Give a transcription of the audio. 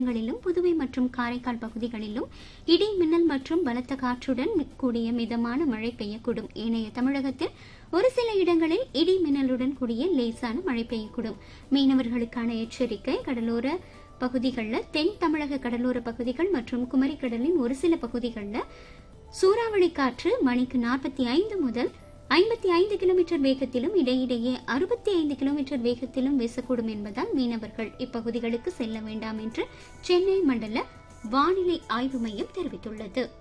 ங்களிலும் புதுவை மற்றும் காரைக்கால் பகுதிகளிலும் இடி மின்னல் மற்றும் பலத்த காற்றுடன் கூடிய மிதமான மழை பெய்யக்கூடும் ஏனைய தமிழகத்தில் ஒரு சில இடங்களில் இடி மின்னலுடன் கூடிய லேசான மழை பெய்யக்கூடும் மீனவர்களுக்கான எச்சரிக்கை கடலோர பகுதிகளில் தென் தமிழக கடலோர பகுதிகள் மற்றும் குமரிக்கடலின் ஒரு சில பகுதிகளில் சூறாவளி காற்று மணிக்கு நாற்பத்தி ஐந்து முதல் ஐம்பத்தி ஐந்து கிலோமீட்டர் வேகத்திலும் இடையிடையே அறுபத்தி ஐந்து கிலோமீட்டர் வேகத்திலும் வீசக்கூடும் என்பதால் மீனவர்கள் இப்பகுதிகளுக்கு செல்ல வேண்டாம் என்று சென்னை மண்டல வானிலை ஆய்வு மையம் தெரிவித்துள்ளது